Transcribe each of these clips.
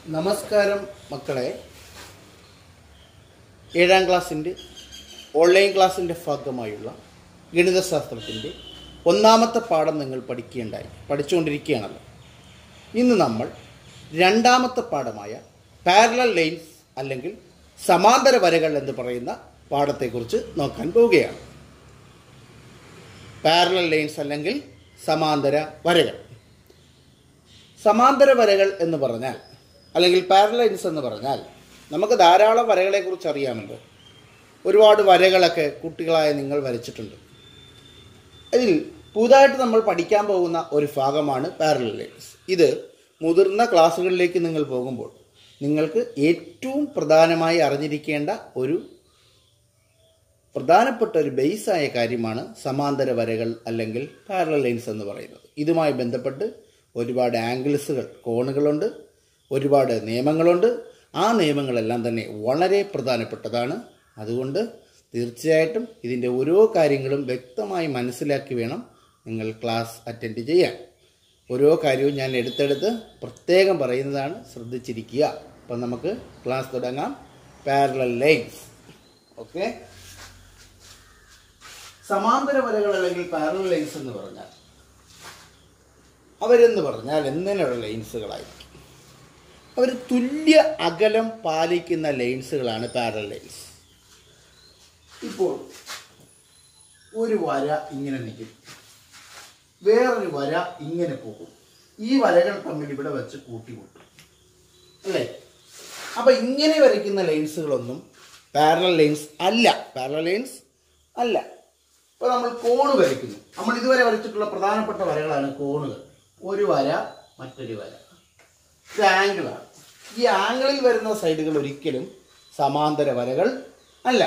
നമസ്കാരം മക്കളെ ഏഴാം ക്ലാസ്സിൻ്റെ ഓൺലൈൻ ക്ലാസ്സിൻ്റെ ഭാഗമായുള്ള ഗണിതശാസ്ത്രത്തിൻ്റെ ഒന്നാമത്തെ പാഠം നിങ്ങൾ പഠിക്കുകയുണ്ടായി പഠിച്ചുകൊണ്ടിരിക്കുകയാണല്ലോ ഇന്ന് നമ്മൾ രണ്ടാമത്തെ പാഠമായ പാരലൽ ലൈൻസ് അല്ലെങ്കിൽ സമാന്തര വരകൾ എന്ന് പറയുന്ന പാഠത്തെക്കുറിച്ച് നോക്കാൻ പോവുകയാണ് പാരലൽ ലൈൻസ് അല്ലെങ്കിൽ സമാന്തര വരകൾ സമാന്തര വരകൾ എന്ന് പറഞ്ഞാൽ അല്ലെങ്കിൽ പാരലൈൻസ് എന്ന് പറഞ്ഞാൽ നമുക്ക് ധാരാളം വരകളെക്കുറിച്ച് അറിയാമല്ലോ ഒരുപാട് വരകളൊക്കെ കുട്ടികളായ നിങ്ങൾ വരച്ചിട്ടുണ്ട് ഇതിൽ പുതുതായിട്ട് നമ്മൾ പഠിക്കാൻ പോകുന്ന ഒരു ഭാഗമാണ് പാരലൽ ലൈൻസ് ഇത് മുതിർന്ന ക്ലാസ്സുകളിലേക്ക് നിങ്ങൾ പോകുമ്പോൾ നിങ്ങൾക്ക് ഏറ്റവും പ്രധാനമായി അറിഞ്ഞിരിക്കേണ്ട ഒരു പ്രധാനപ്പെട്ട ഒരു ബേസായ കാര്യമാണ് സമാന്തര വരകൾ അല്ലെങ്കിൽ പാരലൽ ലൈൻസ് എന്ന് പറയുന്നത് ഇതുമായി ബന്ധപ്പെട്ട് ഒരുപാട് ആംഗിൾസുകൾ കോണുകളുണ്ട് ഒരുപാട് നിയമങ്ങളുണ്ട് ആ നിയമങ്ങളെല്ലാം തന്നെ വളരെ പ്രധാനപ്പെട്ടതാണ് അതുകൊണ്ട് തീർച്ചയായിട്ടും ഇതിൻ്റെ ഓരോ കാര്യങ്ങളും വ്യക്തമായി മനസ്സിലാക്കി വേണം നിങ്ങൾ ക്ലാസ് അറ്റൻഡ് ചെയ്യാൻ ഓരോ കാര്യവും ഞാൻ എടുത്തെടുത്ത് പ്രത്യേകം പറയുന്നതാണ് ശ്രദ്ധിച്ചിരിക്കുക അപ്പം നമുക്ക് ക്ലാസ് തുടങ്ങാം പാരലൽ ലൈൻസ് ഓക്കെ സമാന്തര വരകൾ അല്ലെങ്കിൽ പാരലൽ ലൈൻസ് എന്ന് പറഞ്ഞാൽ അവരെന്ന് പറഞ്ഞാൽ എങ്ങനെയുള്ള ലൈൻസുകളായിരിക്കും അവർ തുല്യ അകലം പാലിക്കുന്ന ലൈൻസുകളാണ് പാരലൽ ലൈൻസ് ഇപ്പോൾ ഒരു വര ഇങ്ങനെ നിൽക്കും വേറൊരു വര ഇങ്ങനെ പോകും ഈ വരകൾ തമ്മിൽ ഇവിടെ വെച്ച് കൂട്ടിമുട്ടും അല്ലേ അപ്പൊ ഇങ്ങനെ വരയ്ക്കുന്ന ലൈൻസുകളൊന്നും പാരലൽ ലൈൻസ് അല്ല പാരലൽ ലൈൻസ് അല്ല ഇപ്പൊ നമ്മൾ കോണ് വരയ്ക്കുന്നു നമ്മൾ ഇതുവരെ വരച്ചിട്ടുള്ള പ്രധാനപ്പെട്ട വരകളാണ് കോണുകൾ ഒരു വര മറ്റൊരു വര ഇത് ആംഗിളാണ് ഈ ആംഗിളിൽ വരുന്ന സൈഡുകൾ ഒരിക്കലും സമാന്തര വരകൾ അല്ല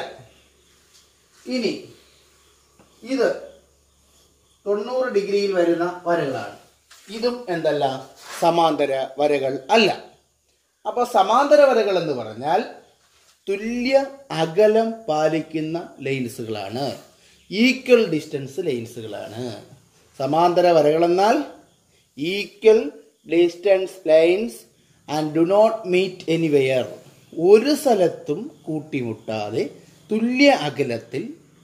ഇനി ഇത് തൊണ്ണൂറ് ഡിഗ്രിയിൽ വരുന്ന വരകളാണ് ഇതും എന്തല്ല സമാന്തര വരകൾ അല്ല അപ്പോൾ സമാന്തര വരകൾ എന്ന് പറഞ്ഞാൽ തുല്യ അകലം പാലിക്കുന്ന ലൈൻസുകളാണ് ഈക്വൽ ഡിസ്റ്റൻസ് ലൈൻസുകളാണ് സമാന്തര വരകളെന്നാൽ equal distance lines and do not meet anywhere ഒരു സ്ഥലത്തും കൂട്ടിമുട്ടാതെ തുല്യ അകലത്തിൽ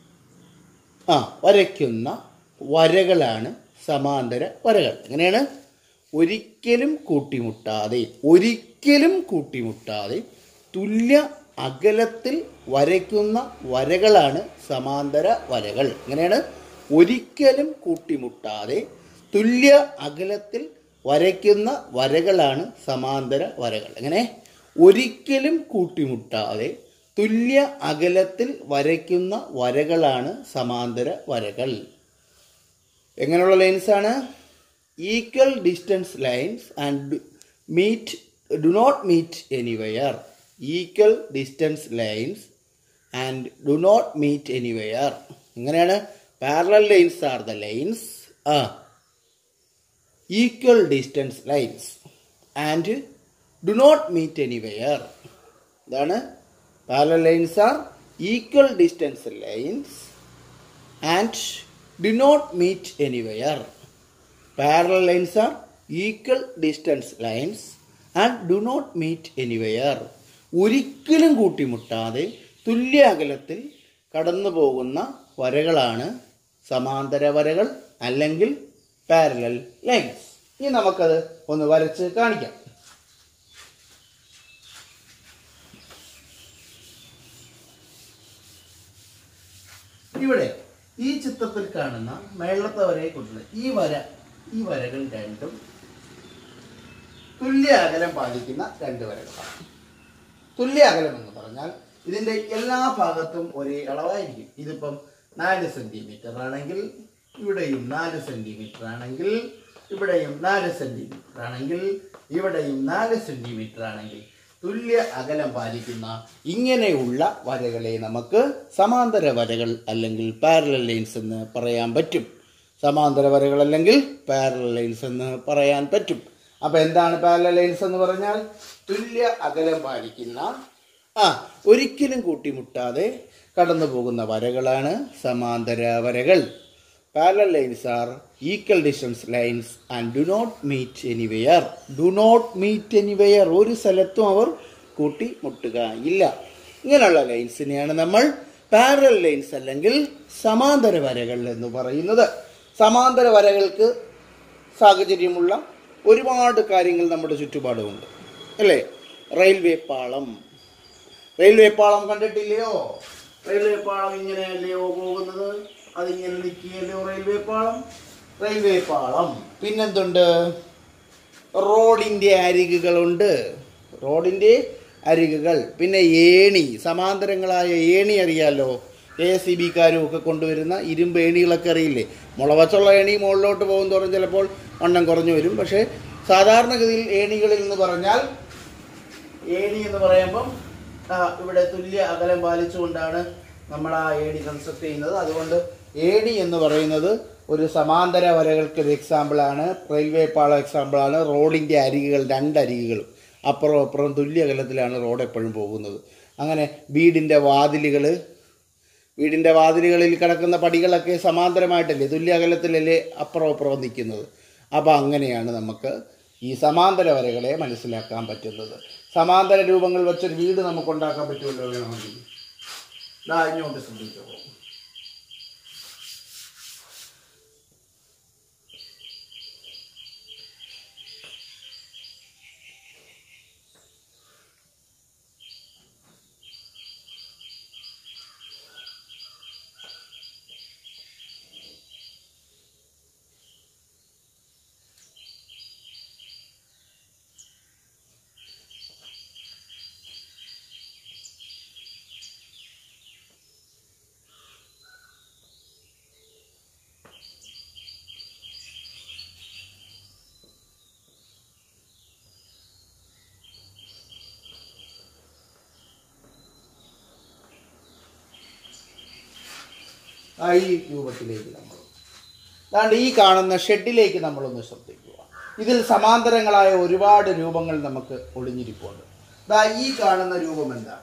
ആ വരയ്ക്കുന്ന വരകളാണ് സമാന്തര വരകൾ എങ്ങനെയാണ് ഒരിക്കലും കൂട്ടിമുട്ടാതെ ഒരിക്കലും കൂട്ടിമുട്ടാതെ തുല്യ അകലത്തിൽ വരയ്ക്കുന്ന വരകളാണ് സമാന്തര വരകൾ എങ്ങനെയാണ് ഒരിക്കലും കൂട്ടിമുട്ടാതെ തുല്യ അകലത്തിൽ വരയ്ക്കുന്ന വരകളാണ് സമാന്തര വരകൾ എങ്ങനെ ഒരിക്കലും കൂട്ടിമുട്ടാതെ തുല്യ അകലത്തിൽ വരയ്ക്കുന്ന വരകളാണ് സമാന്തര വരകൾ എങ്ങനെയുള്ള ലൈൻസ് ആണ് equal distance lines and meet do not meet anywhere equal distance lines and do not meet anywhere എങ്ങനെയാണ് parallel lines are the lines ah equal distance lines and do not meet anywhere ഇതാണ് parallel lines are equal distance lines and do not meet anywhere parallel lines are equal distance lines and do not meet anywhere ഒരിക്കലും കൂട്ടിമുട്ടാതെ തുല്യ അകലത്തിൽ കടന്നു പോകുന്ന വരകളാണ് സമാന്തര വരകൾ അല്ലെങ്കിൽ പാരലൽ ലൈൻസ് ഇനി നമുക്കത് ഒന്ന് വരച്ച് കാണിക്കാം ഇവിടെ ഈ ചിത്രത്തിൽ കാണുന്ന മേളത്തെ വരയെ കുറിച്ചുള്ള ഈ വര ഈ വരകൾ രണ്ടും തുല്യ അകലം പാലിക്കുന്ന രണ്ട് വരകളാണ് തുല്യ അകലം എന്ന് പറഞ്ഞാൽ ഇതിന്റെ എല്ലാ ഭാഗത്തും ഒരേ അളവായിരിക്കും ഇതിപ്പം നാല് സെന്റിമീറ്റർ ആണെങ്കിൽ ഇവിടെയും നാല് സെന്റിമീറ്റർ ആണെങ്കിൽ ഇവിടെയും നാല് സെന്റിമീറ്റർ ആണെങ്കിൽ ഇവിടെയും നാല് സെന്റിമീറ്റർ ആണെങ്കിൽ തുല്യ അകലം പാലിക്കുന്ന ഇങ്ങനെയുള്ള വരകളെ നമുക്ക് സമാന്തര വരകൾ അല്ലെങ്കിൽ പാരലൽ ലൈൻസ് എന്ന് പറയാൻ പറ്റും സമാന്തര വരകൾ അല്ലെങ്കിൽ പാരലൽ ലൈൻസ് എന്ന് പറയാൻ പറ്റും അപ്പൊ എന്താണ് പാരലൽ ലൈൻസ് എന്ന് പറഞ്ഞാൽ തുല്യ അകലം പാലിക്കുന്ന ആ ഒരിക്കലും കൂട്ടിമുട്ടാതെ കടന്നു പോകുന്ന വരകളാണ് സമാന്തര വരകൾ parallel lines are equal distance lines and do not meet anywhere do not meet anywhere ഒരു സ്ഥലത്തും അവർ കൂട്ടി മുട്ടുക ഇല്ല ഇങ്ങനെയുള്ള ലൈൻസിനെയാണ് നമ്മൾ പാരലൽ ലൈൻസ് അല്ലെങ്കിൽ സമാന്തര വരകൾ എന്ന് പറയുന്നത് സമാന്തര വരകൾക്ക് സാഹചര്യമുള്ള ഒരുപാട് കാര്യങ്ങൾ നമ്മുടെ ചുറ്റുപാടുമുണ്ട് അല്ലേ റെയിൽവേ പാളം റെയിൽവേ പാളം കണ്ടിട്ടില്ലയോ റെയിൽവേ പാളം ഇങ്ങനെയല്ലയോ പോകുന്നത് അതിങ്ങനെ നിൽക്കുകയല്ലയോ റെയിൽവേ പാളം റെയിൽവേ പാളം പിന്നെന്തുണ്ട് റോഡിൻ്റെ അരികുകളുണ്ട് റോഡിൻ്റെ അരികുകൾ പിന്നെ ഏണി സമാന്തരങ്ങളായ ഏണി അറിയാലോ എ സി ബിക്കാരും ഒക്കെ കൊണ്ടുവരുന്ന ഇരുമ്പ് ഏണികളൊക്കെ അറിയില്ലേ മുളവച്ചുള്ള ഏണി മുകളിലോട്ട് പോകും തോറും ചിലപ്പോൾ വണ്ണം കുറഞ്ഞു വരും പക്ഷേ സാധാരണഗതിയിൽ ഏണികളിൽ എന്ന് പറഞ്ഞാൽ ഏണി എന്ന് പറയുമ്പം ആ, ഇവിടെ തുല്യ അകലം പാലിച്ചുകൊണ്ടാണ് നമ്മൾ ആ ഏണി കൺസ്ട്രക്ട് ചെയ്യുന്നത് അതുകൊണ്ട് ഏണി എന്ന് പറയുന്നത് ഒരു സമാന്തര വരകൾക്ക് ഒരു എക്സാമ്പിളാണ് റെയിൽവേ പാളം എക്സാമ്പിളാണ് റോഡിൻ്റെ അരികുകൾ രണ്ട് അരികുകളും അപ്പുറം അപ്പുറം തുല്യ അകലത്തിലാണ് റോഡ് എപ്പോഴും പോകുന്നത് അങ്ങനെ വീടിൻ്റെ വാതിലുകൾ വീടിൻ്റെ വാതിലുകളിൽ കിടക്കുന്ന പടികളൊക്കെ സമാന്തരമായിട്ടല്ലേ തുല്യ അകലത്തിലല്ലേ അപ്പുറം അപ്പുറം നിൽക്കുന്നത് അപ്പോൾ അങ്ങനെയാണ് നമുക്ക് ഈ സമാന്തര വരകളെ മനസ്സിലാക്കാൻ പറ്റുന്നത് സമാന്തര രൂപങ്ങൾ വെച്ചൊരു വീട് നമുക്ക് ഉണ്ടാക്കാൻ പറ്റുമല്ലോ വേണമെങ്കിൽ ദാ ഇങ്ങോട്ട് ശ്രദ്ധിച്ചോ ആ ഈ രൂപത്തിലേക്ക് നമ്മൾ അതാണ്ട് ഈ കാണുന്ന ഷെഡിലേക്ക് നമ്മളൊന്ന് ശ്രദ്ധിക്കുക ഇതിൽ സമാന്തരങ്ങളായ ഒരുപാട് രൂപങ്ങൾ നമുക്ക് ഒളിഞ്ഞിരിപ്പുണ്ട് ദാ ഈ കാണുന്ന രൂപം എന്താണ്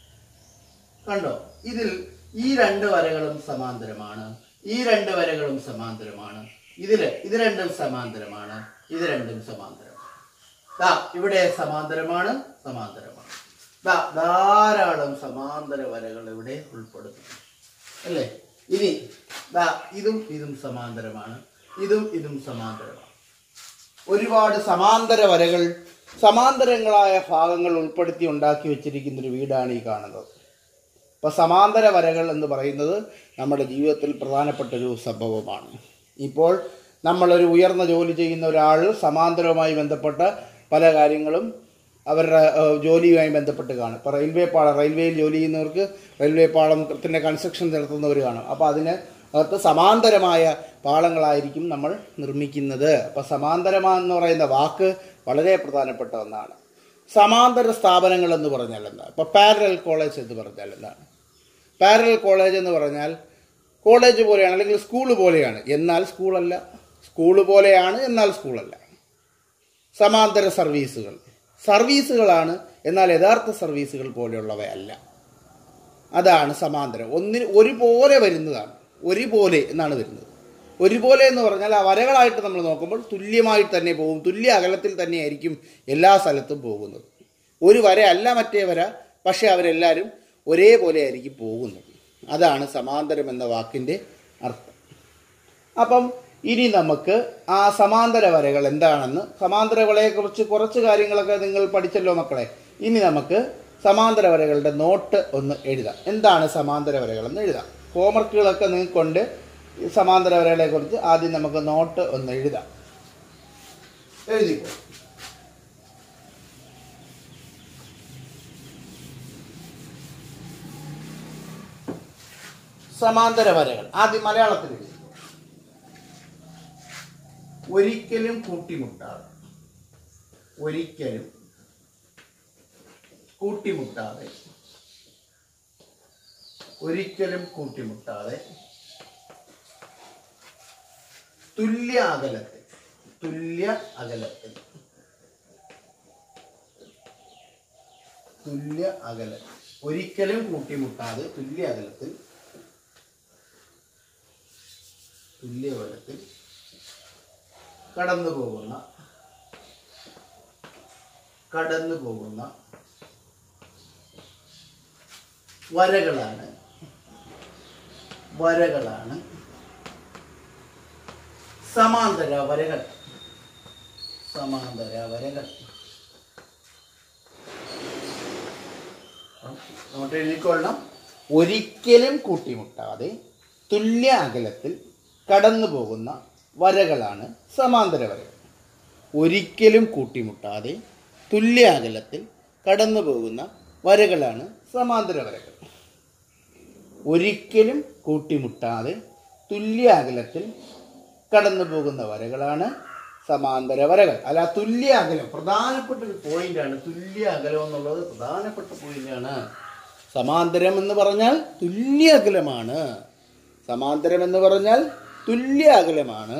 കണ്ടോ ഇതിൽ ഈ രണ്ട് വരകളും സമാന്തരമാണ് ഈ രണ്ട് വരകളും സമാന്തരമാണ് ഇതില് ഇത് രണ്ടും സമാന്തരമാണ് ഇത് രണ്ടും സമാന്തരമാണ് ദാ ഇവിടെ സമാന്തരമാണ് സമാന്തരമാണ് ദാ ധാരാളം സമാന്തര വരകൾ ഇവിടെ ഉൾപ്പെടുന്നു അല്ലേ ഇനി ദാ ഇതും ഇതും സമാന്തരമാണ് ഇതും ഇതും സമാന്തരമാണ് ഒരുപാട് സമാന്തര വരകൾ സമാന്തരങ്ങളായ ഭാഗങ്ങൾ ഉൾപ്പെടുത്തി ഉണ്ടാക്കി വെച്ചിരിക്കുന്ന ഒരു വീടാണ് ഈ കാണുന്നത് അപ്പോൾ സമാന്തര വരകൾ എന്ന് പറയുന്നത് നമ്മുടെ ജീവിതത്തിൽ പ്രധാനപ്പെട്ട ഒരു സംഭവമാണ് ഇപ്പോൾ നമ്മളൊരു ഉയർന്ന ജോലി ചെയ്യുന്ന ഒരാൾ സമാന്തരവുമായി ബന്ധപ്പെട്ട പല കാര്യങ്ങളും അവരുടെ ഏഹ്, ജോലിയുമായി ബന്ധപ്പെട്ട് കാണും ഇപ്പോൾ റെയിൽവേ പാളം റെയിൽവേയിൽ ജോലി ചെയ്യുന്നവർക്ക് റെയിൽവേ പാളത്തിൻ്റെ കൺസ്ട്രക്ഷൻ നടത്തുന്നവർ കാണും അപ്പോൾ അതിന് അകത്ത് സമാന്തരമായ പാളങ്ങളായിരിക്കും നമ്മൾ നിർമ്മിക്കുന്നത് അപ്പോൾ സമാന്തരമാണെന്ന് പറയുന്ന വാക്ക് വളരെ പ്രധാനപ്പെട്ട ഒന്നാണ് സമാന്തര സ്ഥാപനങ്ങൾ എന്ന് പറഞ്ഞാൽ എന്താ ഇപ്പോൾ പാരലൽ കോളേജ് എന്ന് പറഞ്ഞാൽ എന്താണ് പാരലൽ കോളേജ് എന്ന് പറഞ്ഞാൽ കോളേജ് പോലെയാണ് അല്ലെങ്കിൽ സ്കൂൾ പോലെയാണ് എന്നാൽ സ്കൂളല്ല സ്കൂൾ പോലെയാണ് എന്നാൽ സ്കൂളല്ല സമാന്തര സർവീസുകൾ സർവീസുകളാണ് എന്നാൽ യഥാർത്ഥ സർവീസുകൾ പോലെയുള്ളവയല്ല അതാണ് സമാന്തരം ഒന്നിന് ഒരുപോലെ വരുന്നതാണ് ഒരുപോലെ എന്നാണ് വരുന്നത് ഒരുപോലെ എന്ന് പറഞ്ഞാൽ ആ വരകളായിട്ട് നമ്മൾ നോക്കുമ്പോൾ തുല്യമായിട്ട് തന്നെ പോകും തുല്യ അകലത്തിൽ തന്നെയായിരിക്കും എല്ലാ സ്ഥലത്തും പോകുന്നത് ഒരു വര അല്ല മറ്റേ വര പക്ഷേ അവരെല്ലാവരും ഒരേപോലെ ആയിരിക്കും പോകുന്നത് അതാണ് സമാന്തരം എന്ന വാക്കിൻ്റെ അർത്ഥം അപ്പം ഇനി നമുക്ക് ആ സമാന്തര വരകൾ എന്താണെന്ന് സമാന്തര വരയെക്കുറിച്ച് കുറച്ച് കാര്യങ്ങളൊക്കെ നിങ്ങൾ പഠിച്ചല്ലോ മക്കളെ ഇനി നമുക്ക് സമാന്തര വരകളുടെ നോട്ട് ഒന്ന് എഴുതാം എന്താണ് സമാന്തര വരകളെന്ന് എഴുതാം ഹോംവർക്കുകളൊക്കെ നിങ്ങൾക്കൊണ്ട് ഈ സമാന്തര വരകളെ കുറിച്ച് ആദ്യം നമുക്ക് നോട്ട് ഒന്ന് എഴുതാം എഴുതിക്കോ സമാന്തര വരകൾ ആദ്യം മലയാളത്തിൽ എഴുതി ഒരിക്കലും കൂട്ടിമുട്ടാതെ ഒരിക്കലും കൂട്ടിമുട്ടാതെ ഒരിക്കലും കൂട്ടിമുട്ടാതെ തുല്യ അകലത്തിൽ തുല്യ അകലത്തിൽ തുല്യ അകലത്തിൽ ഒരിക്കലും കൂട്ടിമുട്ടാതെ തുല്യ അകലത്തിൽ തുല്യബലത്തിൽ കടന്നു പോകുന്ന കടന്നു പോകുന്ന വരകളാണ് വരകളാണ് സമാന്തര വരകൾ സമാന്തര വരകൾ നോട്ട് എഴുതിക്കൊള്ളണം ഒരിക്കലും കൂട്ടിമുട്ടാതെ തുല്യ അകലത്തിൽ കടന്നു പോകുന്ന വരകളാണ് സമാന്തര വരകൾ ഒരിക്കലും കൂട്ടിമുട്ടാതെ തുല്യ അകലത്തിൽ കടന്നു പോകുന്ന വരകളാണ് സമാന്തര വരകൾ ഒരിക്കലും കൂട്ടിമുട്ടാതെ തുല്യ അകലത്തിൽ കടന്നു പോകുന്ന വരകളാണ് സമാന്തര വരകൾ അല്ല തുല്യ അകലം പ്രധാനപ്പെട്ട ഒരു പോയിന്റാണ് തുല്യ അകലം എന്നുള്ളത് പ്രധാനപ്പെട്ട പോയിന്റാണ് സമാന്തരം എന്ന് പറഞ്ഞാൽ തുല്യ അകലമാണ് സമാന്തരം എന്ന് പറഞ്ഞാൽ തുല്യ അകലമാണ്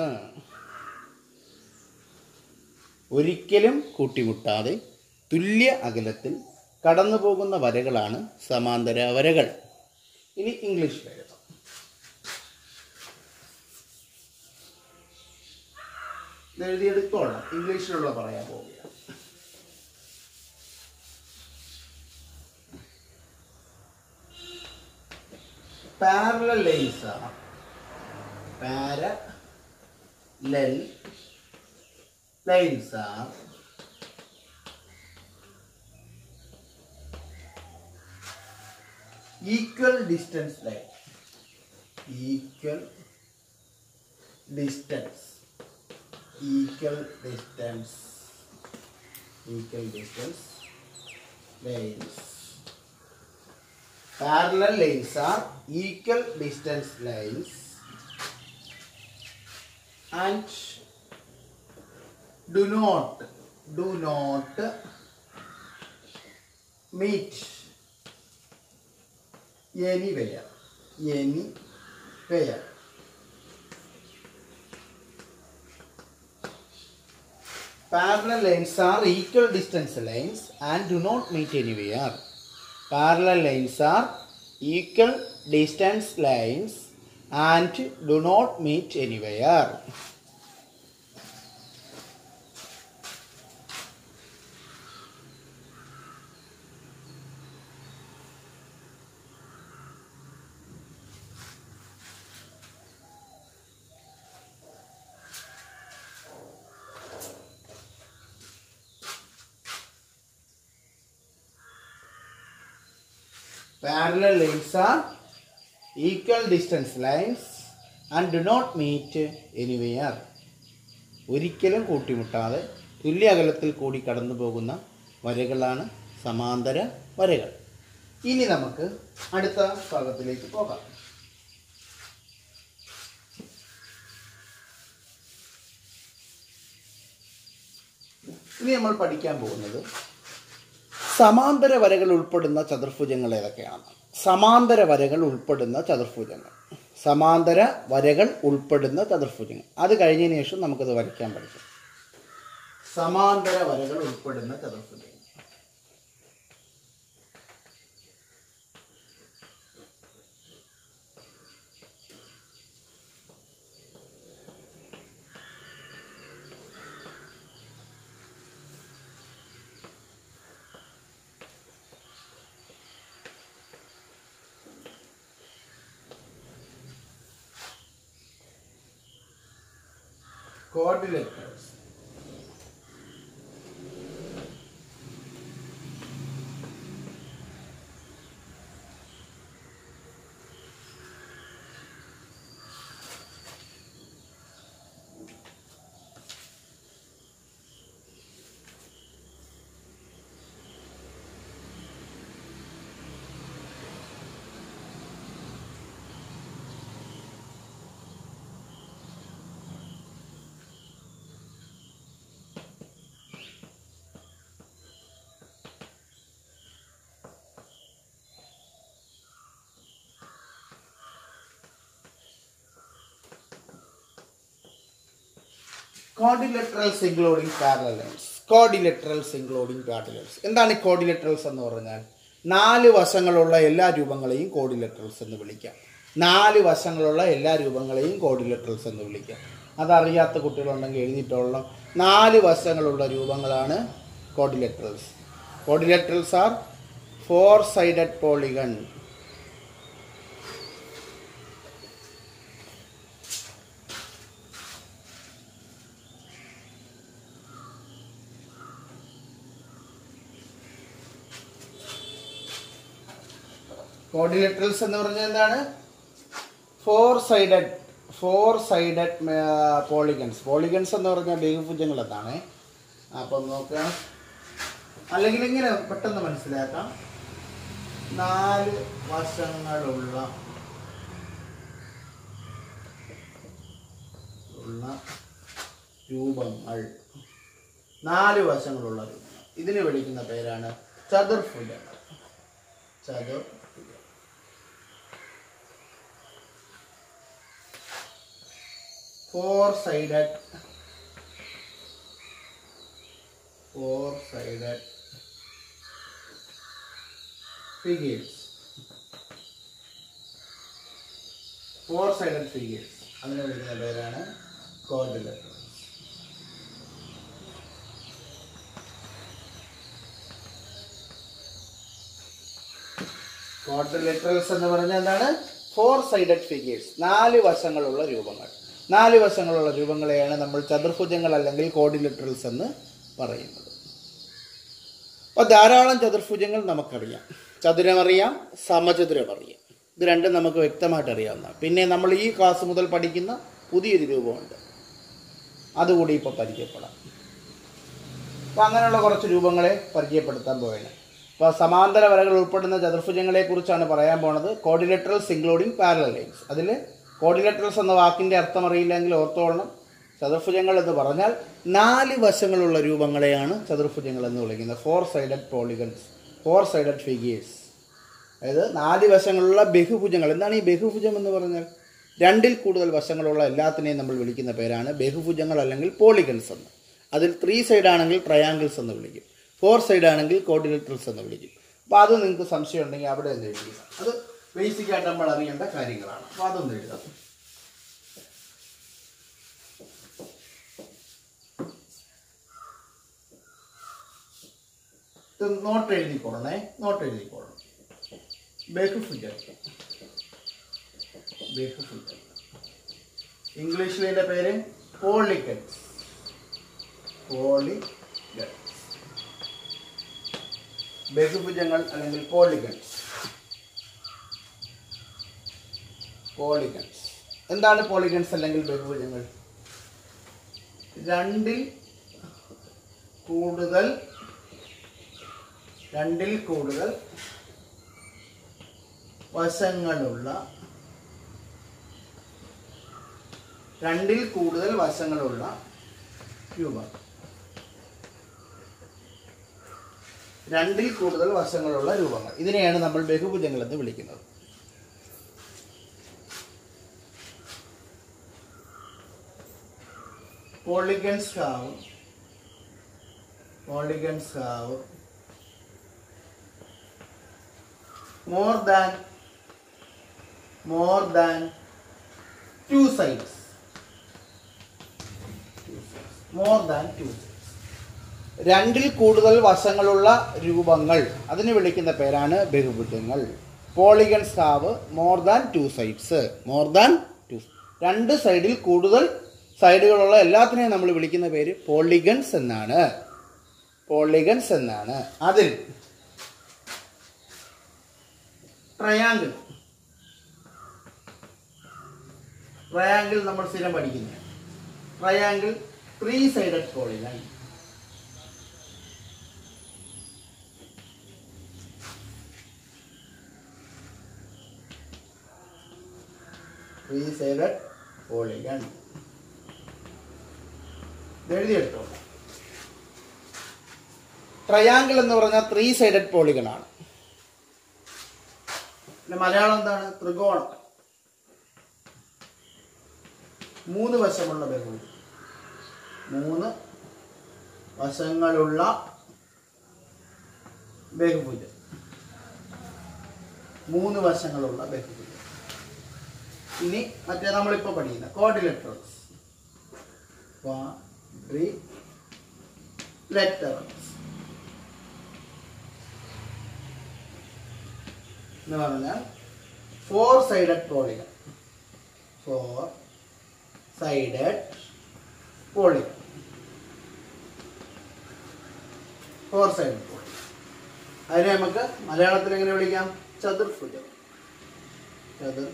ഒരിക്കലും കൂട്ടിമുട്ടാതെ തുല്യ അകലത്തിൽ കടന്നു പോകുന്ന വരകളാണ് സമാന്തര വരകൾ ഇനി ഇംഗ്ലീഷിൽ എഴുതാം ഇത് എഴുതിയെടുത്തോളണം ഇംഗ്ലീഷിലുള്ള പറയാൻ പോവുകയാണ് parallel lines are parallel lines are equal distance line equal distance equal distance equal distance lines parallel lines are equal distance lines and do not do not meet anywhere anywhere parallel lines are equal distance lines and do not meet anywhere parallel lines are equal distance lines and do not meet anywhere parallel lines are equal distance lines and do not meet anywhere ഒരിക്കലും കൂട്ടിമുട്ടാതെ തുല്യ അകലത്തിൽ കൂടി കടന്നു പോകുന്ന വരകളാണ് സമാന്തര വരകൾ ഇനി നമുക്ക് അടുത്ത ഭാഗത്തിലേക്ക് പോകാം ഇനി നമ്മൾ പഠിക്കാൻ പോകുന്നത് സമാന്തര വരകൾ ഉൾപ്പെടുന്ന ചതുർഭുജങ്ങൾ ഏതൊക്കെയാണ് സമാന്തര വരകൾ ഉൾപ്പെടുന്ന ചതുർഭുജങ്ങൾ സമാന്തര വരകൾ ഉൾപ്പെടുന്ന ചതുർഭുജങ്ങൾ അത് കഴിഞ്ഞതിന് ശേഷം നമുക്കത് വരയ്ക്കാൻ പഠിക്കും സമാന്തര വരകൾ ഉൾപ്പെടുന്ന ചതുർഭുജങ്ങൾ quadrilaterals quadrilaterals including parallels quadrilaterals including parallels എന്താണ് ഈ കോഡിലെറ്ററൽസ് എന്ന് പറഞ്ഞാൽ നാല് വശങ്ങളുള്ള എല്ലാ രൂപങ്ങളെയും കോഡിലെറ്ററൽസ് എന്ന് വിളിക്കാം നാല് വശങ്ങളുള്ള എല്ലാ രൂപങ്ങളെയും കോഡിലെറ്ററൽസ് എന്ന് വിളിക്കാം അതറിയാത്ത കുട്ടികളുണ്ടെങ്കിൽ എഴുതിയിട്ടുള്ള നാല് വശങ്ങളുള്ള രൂപങ്ങളാണ് quadrilaterals quadrilaterals are four sided polygon quadrilaterals എന്ന് പറഞ്ഞാൽ എന്താണ് four sided four sided polygons polygons എന്ന് പറഞ്ഞാൽ ബഹുഭുജങ്ങൾ എന്നാണ് അപ്പം നോക്കാം അല്ലെങ്കിൽ ഇങ്ങനെ പെട്ടെന്ന് മനസ്സിലാക്കാം നാല് വശങ്ങളുള്ള ഉള്ള രൂപങ്ങൾ നാല് വശങ്ങളുള്ള രൂപങ്ങൾ ഇതിന് വിളിക്കുന്ന പേരാണ് ചതുർഭുജങ്ങൾ ചതുർഭുജം four sided four sided figures four sided figures അതിനെ വിളിക്കുന്ന പേരാണ് കോർഡിലേറ്റർ ക്വാഡ്രിലേറ്ററൽസ് എന്ന് പറഞ്ഞാൽ എന്താണ് ഫോർ സൈഡഡ് ഫിഗേഴ്സ് നാല് വശങ്ങളുള്ള രൂപങ്ങൾ നാല് വശങ്ങളുള്ള രൂപങ്ങളെയാണ് നമ്മൾ ചതുർഭുജങ്ങൾ അല്ലെങ്കിൽ കോഡിലേറ്ററൽസ് എന്ന് പറയുന്നത് അപ്പോൾ ധാരാളം ചതുർഭുജങ്ങൾ നമുക്കറിയാം ചതുരമറിയാം സമചതുരമറിയാം ഇത് രണ്ടും നമുക്ക് വ്യക്തമായിട്ട് അറിയാവുന്ന പിന്നെ നമ്മൾ ഈ ക്ലാസ് മുതൽ പഠിക്കുന്ന പുതിയൊരു രൂപമുണ്ട് അതുകൂടി ഇപ്പോൾ പരിചയപ്പെടാം അപ്പോൾ അങ്ങനെയുള്ള കുറച്ച് രൂപങ്ങളെ പരിചയപ്പെടുത്താൻ പോവുകയാണ് അപ്പോൾ സമാന്തര വരകൾ ഉൾപ്പെടുന്ന ചതുർഭുജങ്ങളെ കുറിച്ചാണ് പറയാൻ പോണത് കോർഡിലേറ്ററൽസ് ഇൻക്ലൂഡിങ് പാരലൽ ലൈൻസ് അതിൽ കോർഡിലേറ്ററൽസ് എന്ന വാക്കിൻ്റെ അർത്ഥം അറിയില്ലെങ്കിൽ ഓർത്തോളണം ചതുർഭുജങ്ങൾ എന്ന് പറഞ്ഞാൽ നാല് വശങ്ങളുള്ള രൂപങ്ങളെയാണ് ചതുർഭുജങ്ങൾ എന്ന് വിളിക്കുന്നത് four sided polygons four sided figures അതായത് നാല് വശങ്ങളുള്ള ബഹുഭുജങ്ങൾ എന്താണ് ഈ ബഹുഭുജം എന്ന് പറഞ്ഞാൽ രണ്ടിൽ കൂടുതൽ വശങ്ങളുള്ള എല്ലാത്തിനെയും നമ്മൾ വിളിക്കുന്ന പേരാണ് ബഹുഭുജങ്ങൾ അല്ലെങ്കിൽ പോളിഗൺസ് എന്ന് അതിൽ ത്രീ സൈഡ് ആണെങ്കിൽ ട്രയാങ്കിൾസ് എന്ന് വിളിക്കും ഫോർ സൈഡ് ആണെങ്കിൽ കോർഡിലേറ്ററൽസ് എന്ന് വിളിക്കും അപ്പോൾ അത് നിങ്ങൾക്ക് സംശയം ഉണ്ടെങ്കിൽ അവിടെ എന്ത് എഴുതുക അത് ബേസിക് ആയിട്ട് നമ്മൾ അറിയേണ്ട കാര്യങ്ങളാണ് അപ്പോൾ അതൊന്ന് എഴുതാം ഇത് നോട്ട് എഴുതിക്കോളണേ നോട്ട് എഴുതിക്കോളണം ബഹുഭുജം ബഹുഭുജം ഇംഗ്ലീഷിൽ ഇതിൻ്റെ പേര് പോളിഗൺസ് പോളിഗൺസ് ബഹുഭുജങ്ങൾ അല്ലെങ്കിൽ പോളിഗൺസ് പോളിഗൺസ് എന്താണ് പോളിഗൺസ് അല്ലെങ്കിൽ ബഹുഭുജങ്ങൾ രണ്ടിൽ കൂടുതൽ രണ്ടിൽ കൂടുതൽ വശങ്ങളുള്ള രണ്ടിൽ കൂടുതൽ വശങ്ങളുള്ള രൂപം രണ്ടിൽ കൂടുതൽ വശങ്ങളുള്ള രൂപങ്ങൾ ഇതിനെയാണ് നമ്മൾ ബഹുഭുജങ്ങൾ എന്ന് വിളിക്കുന്നത് polygons have polygons have more than more than two sides more than two sides രണ്ടിൽ കൂടുതൽ വശങ്ങളുള്ള രൂപങ്ങൾ അതിന് വിളിക്കുന്ന പേരാണ് ബഹുഭുജങ്ങൾ polygons have more than two sides more than two രണ്ട് സൈഡിൽ കൂടുതൽ സൈഡുകളുള്ള എല്ലാത്തിനെയും നമ്മൾ വിളിക്കുന്ന പേര് പോളിഗൺസ് എന്നാണ് പോളിഗൺസ് എന്നാണ് അതിൽ ട്രയാങ്കിൾ ട്രയാങ്കിൾ നമ്മൾ സ്ഥിരം പഠിക്കുന്ന triangle three sided polygon three sided polygon എഴുതിയെടുത്തോ ട്രയാങ്കിൾ എന്ന് പറഞ്ഞാൽ ത്രീ സൈഡഡ് പോളിഗൺ ആണ് പിന്നെ മലയാളം എന്താണ് ത്രികോണം മൂന്ന് വശമുള്ള ബഹുഭുജം മൂന്ന് വശങ്ങളുള്ള ബഹുഭുജം മൂന്ന് വശങ്ങളുള്ള ബഹുഭുജം ഇനി മറ്റേ നമ്മളിപ്പോൾ പഠിക്കുന്ന കോഡിലെറ്റേഴ്സ് ലെറ്റേഴ്സ് എന്ന് പറഞ്ഞാൽ four sided polygon four sided polygon four sided polygon അതിനെ നമുക്ക് മലയാളത്തിൽ എങ്ങനെ വിളിക്കാം ചതുർഭുജം ചതുർ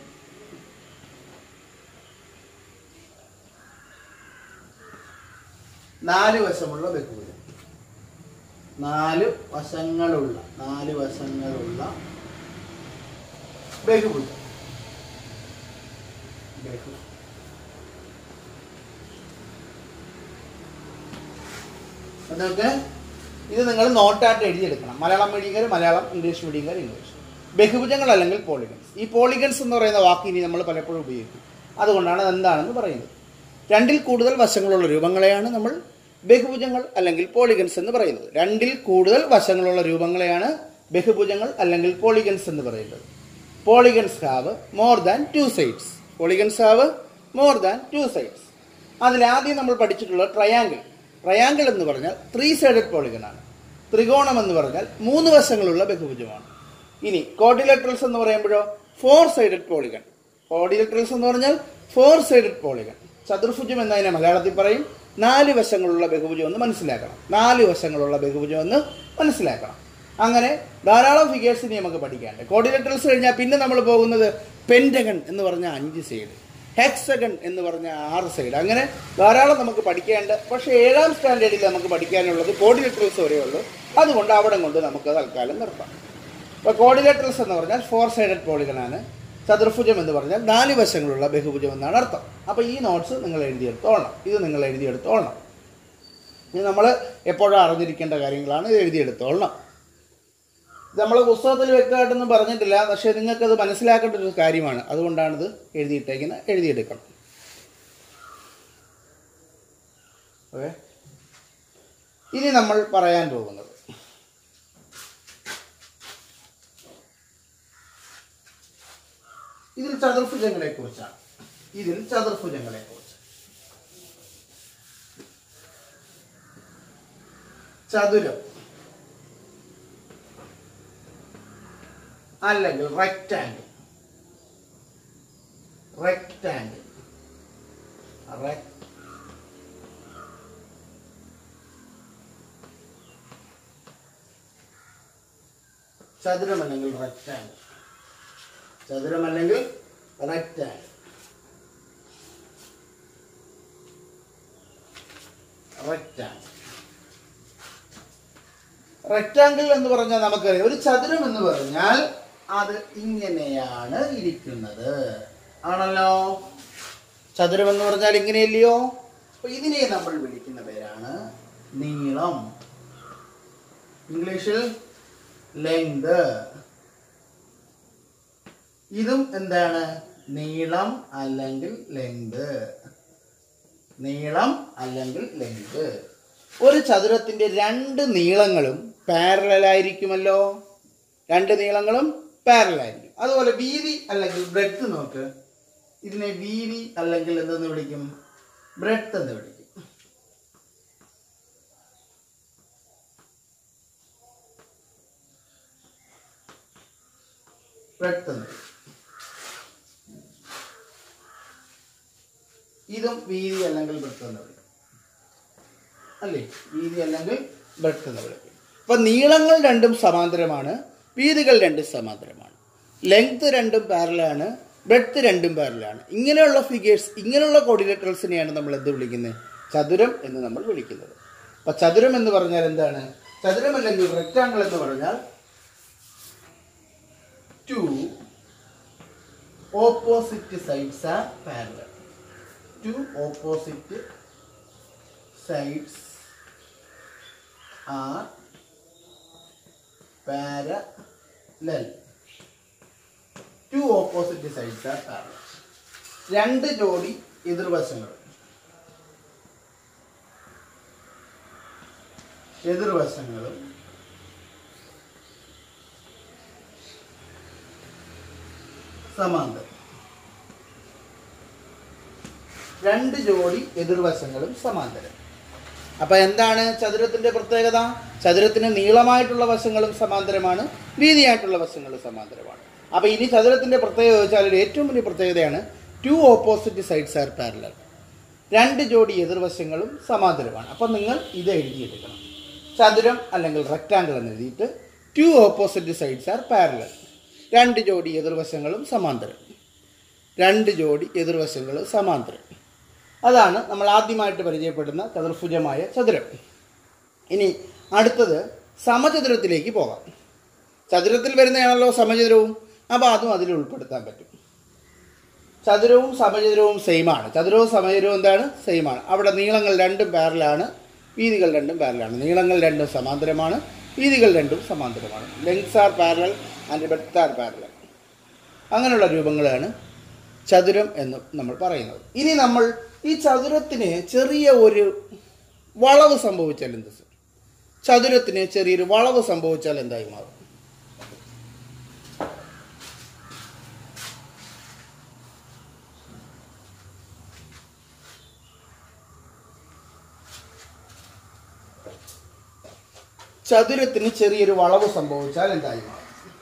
നാല് വശമുള്ള ബഹുഭുജം നാല് വശങ്ങളുള്ള നാല് വശങ്ങളുള്ള ബഹുഭുജം ബഹു അതൊക്കെ ഇത് നിങ്ങൾ നോട്ടായിട്ട് എഴുതിയെടുക്കണം മലയാളം മീഡിയക്കാർ മലയാളം ഇംഗ്ലീഷ് മീഡിയക്കാർ ഇംഗ്ലീഷ് ബഹുഭുജങ്ങൾ അല്ലെങ്കിൽ പോളിഗൺസ് ഈ പോളിഗൺസ് എന്ന് പറയുന്ന വാക്ക് ഇനി നമ്മൾ പലപ്പോഴും ഉപയോഗിക്കും അതുകൊണ്ടാണ് അത് എന്താണെന്ന് പറയുന്നത് രണ്ടിൽ കൂടുതൽ വശങ്ങളുള്ള രൂപങ്ങളെയാണ് നമ്മൾ ബഹുഭുജങ്ങൾ അല്ലെങ്കിൽ പോളിഗൺസ് എന്ന് പറയുന്നത് രണ്ടിൽ കൂടുതൽ വശങ്ങളുള്ള രൂപങ്ങളെയാണ് ബഹുഭുജങ്ങൾ അല്ലെങ്കിൽ പോളിഗൺസ് എന്ന് പറയുന്നത് polygons have more than two sides polygons have more than two sides അതിലാദ്യം നമ്മൾ പഠിച്ചിട്ടുള്ള ട്രയാങ്കിൾ ട്രയാങ്കിൾ എന്ന് പറഞ്ഞാൽ ത്രീ സൈഡഡ് പോളിഗൺ ആണ് ത്രികോണം എന്ന് പറഞ്ഞാൽ മൂന്ന് വശങ്ങളുള്ള ബഹുഭുജമാണ് ഇനി കോഡിലെട്രൽസ് എന്ന് പറയുമ്പോഴോ ഫോർ സൈഡഡ് പോളിഗൺ കോഡിലെട്രൽസ് എന്ന് പറഞ്ഞാൽ ഫോർ സൈഡഡ് പോളിഗൺ ചതുർഭുജം എന്നതിനെ മലയാളത്തിൽ പറയും നാല് വശങ്ങളുള്ള ബഹുഭുജം എന്ന് മനസ്സിലാക്കണം നാല് വശങ്ങളുള്ള ബഹുഭുജം എന്ന് മനസ്സിലാക്കണം അങ്ങനെ ധാരാളം ഫിഗേഴ്സിനെ നമുക്ക് പഠിക്കാനുണ്ട് കോഡിലെട്രൽസ് കഴിഞ്ഞാൽ പിന്നെ നമ്മൾ പോകുന്നത് പെൻറ്റഗൺ എന്ന് പറഞ്ഞ അഞ്ച് സൈഡ് ഹെക്സഗൺ എന്ന് പറഞ്ഞ ആറ് സൈഡ് അങ്ങനെ ധാരാളം നമുക്ക് പഠിക്കാനുണ്ട് പക്ഷേ ഏഴാം സ്റ്റാൻഡേർഡിൽ നമുക്ക് പഠിക്കാനുള്ളത് കോഡിലേറ്ററൽസ് വരെ ഉള്ളൂ അതുകൊണ്ട് അവിടെ കൊണ്ട് നമുക്ക് തൽക്കാലം നിർത്താം അപ്പോൾ കോഡിലേറ്ററൽസ് എന്ന് പറഞ്ഞാൽ ഫോർ സൈഡഡ് പോളികളാണ് ചതുർഭുജം എന്ന് പറഞ്ഞാൽ നാല് വശങ്ങളുള്ള ബഹുഭുജം എന്നാണ് അർത്ഥം അപ്പോൾ ഈ നോട്ട്സ് നിങ്ങൾ എഴുതിയെടുത്തോളണം ഇത് നിങ്ങൾ എഴുതിയെടുത്തോളണം ഇത് നമ്മൾ എപ്പോഴും അറിഞ്ഞിരിക്കേണ്ട കാര്യങ്ങളാണ് ഇത് എഴുതിയെടുത്തോളണം നമ്മൾ പുസ്തകത്തിൽ വ്യക്തമായിട്ടൊന്നും പറഞ്ഞിട്ടില്ല പക്ഷേ നിങ്ങൾക്കത് മനസ്സിലാക്കേണ്ട ഒരു കാര്യമാണ് അതുകൊണ്ടാണിത് എഴുതിയിട്ടേക്കുന്നത് എഴുതിയെടുക്കണം ഓക്കെ ഇനി നമ്മൾ പറയാൻ പോകുന്നത് ഇതിൽ ചതുർഭുജങ്ങളെ കുറിച്ചാണ് ഇതിൽ ചതുർഭുജങ്ങളെ കുറിച്ച് ചതുരം അല്ലെങ്കിൽ റെക്റ്റാങ്കിൾ റെക്റ്റാങ്കിൾ ചതുരമല്ലെങ്കിൽ റെക്റ്റാങ്കിൾ ചതുരമല്ലെങ്കിൽ റെക്റ്റാങ്കിൾ റെക്റ്റാങ്കിൾ റെക്റ്റാങ്കിൾ എന്ന് പറഞ്ഞാൽ നമുക്കറിയാം ഒരു ചതുരം എന്ന് പറഞ്ഞാൽ അത് ഇങ്ങനെയാണ് ഇരിക്കുന്നത് ആണല്ലോ ചതുരം എന്ന് പറഞ്ഞാൽ ഇങ്ങനെയല്ലയോ അപ്പൊ ഇതിനെ നമ്മൾ വിളിക്കുന്ന പേരാണ് നീളം ഇംഗ്ലീഷിൽ ലെങ്ത് ഇതും എന്താണ് നീളം അല്ലെങ്കിൽ ലെങ്ത് നീളം അല്ലെങ്കിൽ ലെങ്ത് ഒരു ചതുരത്തിന്റെ രണ്ട് നീളങ്ങളും പാരലൽ ആയിരിക്കുമല്ലോ രണ്ട് നീളങ്ങളും പാരലൽ ആയിരിക്കും അതുപോലെ വീതി അല്ലെങ്കിൽ ബ്രെഡ്ത്ത് നോക്ക് ഇതിനെ വീതി അല്ലെങ്കിൽ എന്തെന്ന് വിളിക്കും ബ്രെഡ്ത്ത് എന്ന് വിളിക്കും ബ്രെഡ്ത്ത് എന്ന് വിളിക്കും ഇതും വീതി അല്ലെങ്കിൽ ബ്രെഡ്ത്ത് എന്ന് വിളിക്കും അല്ലേ വീതി അല്ലെങ്കിൽ ബ്രെഡ്ത്ത് എന്ന് വിളിക്കും അപ്പൊ നീളങ്ങൾ രണ്ടും സമാന്തരമാണ് വീതികൾ രണ്ടും സമാന്തരമാണ് ലെങ്ത് രണ്ടും പാരലാണ് ബ്രെഡ്ത്ത് രണ്ടും പാരലാണ് ഇങ്ങനെയുള്ള ഫിഗേഴ്സ് ഇങ്ങനെയുള്ള കോർഡിനേറ്റേഴ്സിനെയാണ് നമ്മൾ എന്ത് വിളിക്കുന്നത് ചതുരം എന്ന് നമ്മൾ വിളിക്കുന്നത് അപ്പൊ ചതുരം എന്ന് പറഞ്ഞാൽ എന്താണ് ചതുരം അല്ലെങ്കിൽ റെക്റ്റാങ്കിൾ എന്ന് പറഞ്ഞാൽ two opposite sides are parallel two opposite sides are parallel two opposite sides are parallel രണ്ട് ജോഡി എതിർവശങ്ങൾ എതിർവശങ്ങളും സമാന്തരം രണ്ട് ജോഡി എതിർവശങ്ങളും സമാന്തരം അപ്പൊ എന്താണ് ചതുരത്തിന്റെ പ്രത്യേകത ചതുരത്തിന് നീളമായിട്ടുള്ള വശങ്ങളും സമാന്തരമാണ് വീതിയായിട്ടുള്ള വശങ്ങളും സമാന്തരമാണ് അപ്പൊ ഇനി ചതുരത്തിന്റെ പ്രത്യേകത വെച്ചാൽ ഒരു ഏറ്റവും വലിയ പ്രത്യേകതയാണ് two opposite sides are parallel രണ്ട് ജോഡി എതിർവശങ്ങളും സമാന്തരമാണ് അപ്പം നിങ്ങൾ ഇത് എഴുതിയെടുക്കണം ചതുരം അല്ലെങ്കിൽ റെക്റ്റാങ്കിൾ എന്ന് എഴുതിയിട്ട് two opposite sides are parallel രണ്ട് ജോഡി എതിർവശങ്ങളും സമാന്തരം രണ്ട് ജോഡി എതിർവശങ്ങളും സമാന്തരം അതാണ് നമ്മൾ ആദ്യമായിട്ട് പരിചയപ്പെടുന്ന ചതുർഭുജമായ ചതുരം ഇനി അടുത്തത് സമചതുരത്തിലേക്ക് പോകാം ചതുരത്തിൽ വരുന്നതാണല്ലോ സമചതുരവും അപ്പോൾ അതും അതിൽ ഉൾപ്പെടുത്താൻ പറ്റും ചതുരവും സമചതുരവും സെയിമാണ് ചതുരവും സമചതുരവും എന്താണ് സെയിമാണ് അവിടെ നീളങ്ങൾ രണ്ടും പാരലാണ് വീതികൾ രണ്ടും പാരലാണ് നീളങ്ങൾ രണ്ടും സമാന്തരമാണ് വീതികൾ രണ്ടും സമാന്തരമാണ് lengths are parallel and breadth are parallel അങ്ങനെയുള്ള രൂപങ്ങളാണ് ചതുരം എന്ന് നമ്മൾ പറയുന്നത് ഇനി നമ്മൾ ഈ ചതുരത്തിന് ചെറിയ ഒരു വളവ് സംഭവിച്ചാൽ എന്ത് സർ? ചതുരത്തിന് ചെറിയൊരു വളവ് സംഭവിച്ചാൽ എന്തായി മാറും ചതുരത്തിന് ചെറിയൊരു വളവ് സംഭവിച്ചാൽ എന്തായി മാറും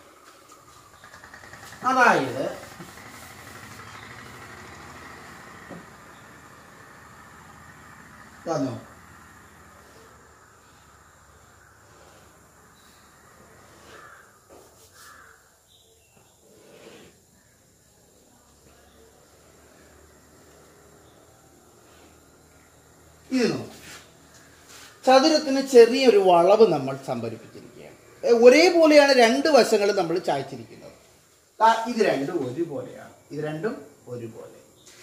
അതായത് തന്നോ ഇത് നോക്ക്. ചതുരത്തിന് ചെറിയൊരു വളവ് നമ്മൾ സംഭരിപ്പിച്ചിരിക്കുകയാണ് ഏ, ഒരേപോലെയാണ് രണ്ട് വശങ്ങളും നമ്മൾ ചായ്ച്ചിരിക്കുന്നത് ദാ ഇത് രണ്ടും ഒരുപോലെയാണ് ഇത് രണ്ടും ഒരുപോലെ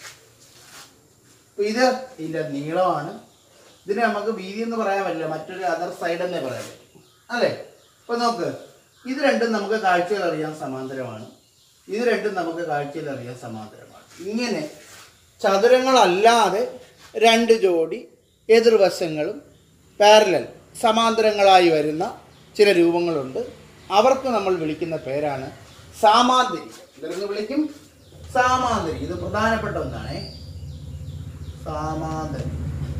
അപ്പൊ ഇത് ഇതിന്റെ നീളമാണ് ഇതിന് നമുക്ക് വീതി എന്ന് പറയാൻ പറ്റില്ല മറ്റൊരു അതർ സൈഡ് എന്നേ പറയാൻ പറ്റും അല്ലേ അപ്പൊ നോക്ക് ഇത് രണ്ടും നമുക്ക് കാഴ്ചയിൽ അറിയാൻ സമാന്തരമാണ് ഇത് രണ്ടും നമുക്ക് കാഴ്ചയിൽ അറിയാൻ സമാന്തരമാണ് ഇങ്ങനെ ചതുരങ്ങളല്ലാതെ രണ്ട് ജോഡി എതിർവശങ്ങളും പാരലൽ സമാന്തരങ്ങളായി വരുന്ന ചില രൂപങ്ങളുണ്ട് അവർക്ക് നമ്മൾ വിളിക്കുന്ന പേരാണ് സാമാന്തരികം ഇതെന്ന് വിളിക്കും സാമാന്തരികം ഇത് പ്രധാനപ്പെട്ട ഒന്നാണേ സാമാന്തരികം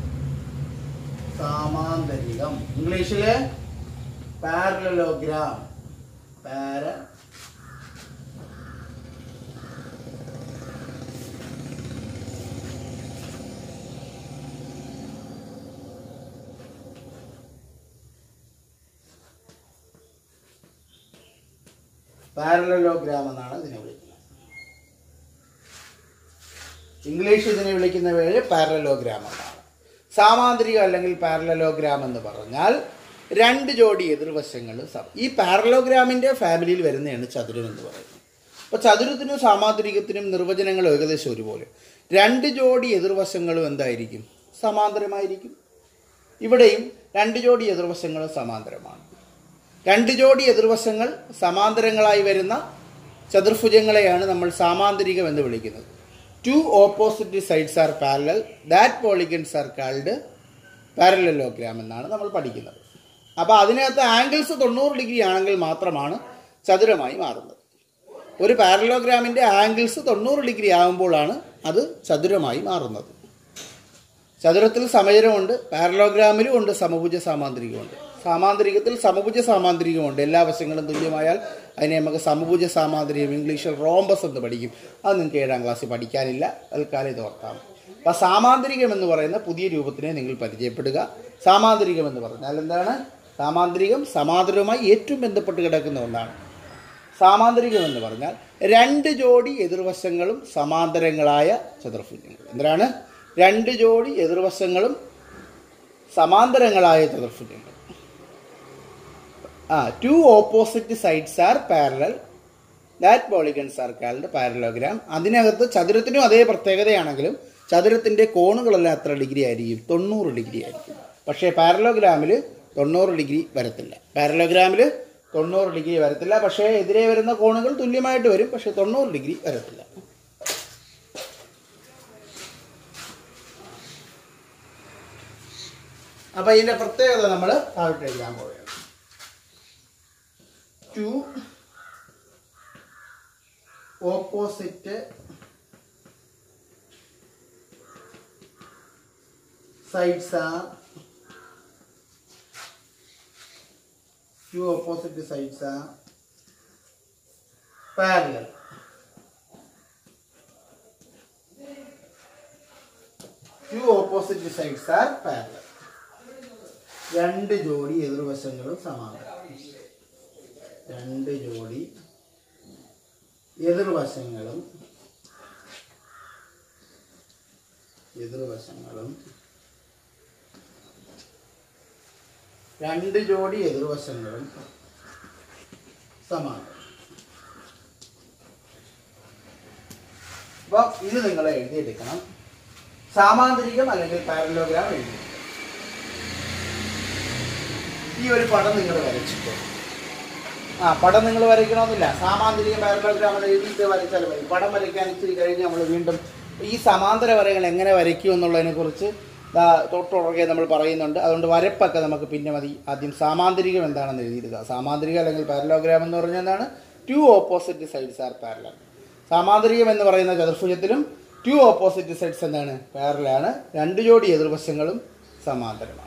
സാമാന്തരികം ഇംഗ്ലീഷില് പാരലലോഗ്രാം പാര പാരലലോഗ്രാം എന്നാണ് ഇതിനെ വിളിക്കുന്നത് ഇംഗ്ലീഷ് ഇതിനെ വിളിക്കുന്ന പേര് പാരലലോഗ്രാം എന്നാണ് സാമാന്തരികം അല്ലെങ്കിൽ പാരലലോഗ്രാം എന്ന് പറഞ്ഞാൽ രണ്ട് ജോഡി എതിർവശങ്ങൾ സം- ഈ പാരലോഗ്രാമിൻ്റെ ഫാമിലിയിൽ വരുന്നതാണ് ചതുരം എന്ന് പറയുന്നത് അപ്പോൾ ചതുരത്തിനും സാമാന്തരികത്തിനും നിർവചനങ്ങൾ ഏകദേശം ഒരുപോലെ രണ്ട് ജോഡി എതിർവശങ്ങളും എന്തായിരിക്കും സമാന്തരമായിരിക്കും ഇവിടെയും രണ്ട് ജോഡി എതിർവശങ്ങളും സമാന്തരമാണ് രണ്ട് ജോഡി എതിർവശങ്ങൾ സമാന്തരങ്ങളായി വരുന്ന ചതുർഭുജങ്ങളെയാണ് നമ്മൾ സാമാന്തരികം എന്ന് വിളിക്കുന്നത് two opposite sides are parallel that polygons are called parallelogram എന്നാണ് നമ്മൾ പഠിക്കുന്നത് അപ്പോൾ അതിനകത്ത് ആംഗിൾസ് തൊണ്ണൂറ് ഡിഗ്രി ആണെങ്കിൽ മാത്രമാണ് ചതുരമായി മാറുന്നത് ഒരു പാരലോഗ്രാമിൻ്റെ ആംഗിൾസ് തൊണ്ണൂറ് ഡിഗ്രി ആകുമ്പോഴാണ് അത് ചതുരമായി മാറുന്നത് ചതുരത്തിൽ സമചരമുണ്ട് പാരലോഗ്രാമിലും ഉണ്ട് സമഭുജ സാമാന്തരികമുണ്ട് സാമാന്തരികത്തിൽ സമഭുജ സാമാന്തരികമുണ്ട് എല്ലാ വശങ്ങളും തുല്യമായാൽ അതിനെ നമുക്ക് സമഭുജ സാമാന്തരികം ഇംഗ്ലീഷിൽ റോംബസ് എന്ന് പഠിക്കും അത് നിങ്ങൾക്ക് ഏഴാം ക്ലാസ്സിൽ പഠിക്കാനില്ല തൽക്കാലം ഇത് ഓർത്താം അപ്പം സാമാന്തരികം എന്ന് പറയുന്ന പുതിയ രൂപത്തിനെ നിങ്ങൾ പരിചയപ്പെടുക സാമാന്തരികം എന്ന് പറഞ്ഞാൽ എന്താണ് സാമാന്തരികം സമാന്തരവുമായി ഏറ്റവും ബന്ധപ്പെട്ട് കിടക്കുന്ന ഒന്നാണ് സാമാന്തരികം എന്ന് പറഞ്ഞാൽ രണ്ട് ജോഡി എതിർവശങ്ങളും സമാന്തരങ്ങളായ ചതുർഭുജങ്ങൾ എന്തിനാണ് രണ്ട് ജോഡി എതിർവശങ്ങളും സമാന്തരങ്ങളായ ചതുർഭുജങ്ങൾ ആ two opposite sides are parallel that polygons are called parallelogram അതിനകത്ത് ചതുരത്തിനും അതേ പ്രത്യേകതയാണെങ്കിലും ചതുരത്തിൻ്റെ കോണുകളെല്ലാം എത്ര ഡിഗ്രി ആയിരിക്കും തൊണ്ണൂറ് ഡിഗ്രി ആയിരിക്കും പക്ഷേ പാരലോഗ്രാമിൽ തൊണ്ണൂറ് ഡിഗ്രി വരത്തില്ല പാരലോഗ്രാമിൽ തൊണ്ണൂറ് ഡിഗ്രി വരത്തില്ല പക്ഷേ എതിരെ വരുന്ന കോണുകൾ തുല്യമായിട്ട് വരും പക്ഷേ തൊണ്ണൂറ് ഡിഗ്രി വരത്തില്ല അപ്പൊ ഇതിന്റെ പ്രത്യേകത നമ്മൾ താഴോട്ട് എഴുതാൻ പോവുകയാണ് two opposite sides are two opposite sides are parallel two opposite sides are parallel രണ്ട് ജോഡി എതിർവശങ്ങളും സമാന്തരം രണ്ട് ജോഡി എതിർവശങ്ങളും എതിർവശങ്ങളും രണ്ട് ജോഡി എതിർവശങ്ങളും സമാന്തരം അപ്പം ഇത് നിങ്ങൾ എഴുതിയെടുക്കണം സാമാന്തരികം അല്ലെങ്കിൽ പാരലോഗ്രാം എഴുതി ഈ ഒരു പടം നിങ്ങൾ വരച്ചിട്ട് ആ പടം നിങ്ങൾ വരയ്ക്കണമെന്നില്ല സാമാന്തരികം പാരലോഗ്രാം എഴുതിയിട്ട് വരച്ചാൽ മതി പടം വരയ്ക്കാൻ ഇച്ചിരി കഴിഞ്ഞ് നമ്മൾ വീണ്ടും ഈ സമാന്തര വരകൾ എങ്ങനെ വരയ്ക്കും എന്നുള്ളതിനെ കുറിച്ച് ദാ തൊട്ടുറകെ നമ്മൾ പറയുന്നുണ്ട് അതുകൊണ്ട് വരപ്പൊക്കെ നമുക്ക് പിന്നെ മതി ആദ്യം സാമാന്തരികം എന്താണെന്ന് എഴുതിയിടുക സാമാന്തരികം അല്ലെങ്കിൽ പാരലോഗ്രാം എന്ന് പറഞ്ഞാൽ എന്താണ് two opposite sides are parallel സാമാന്തരികം എന്ന് പറയുന്ന ചതുർഭുജത്തിലും ടു ഓപ്പോസിറ്റ് സൈഡ്സ് എന്താണ് പാരലാണ് രണ്ട് ജോഡി എതിർവശങ്ങളും സമാന്തരമാണ്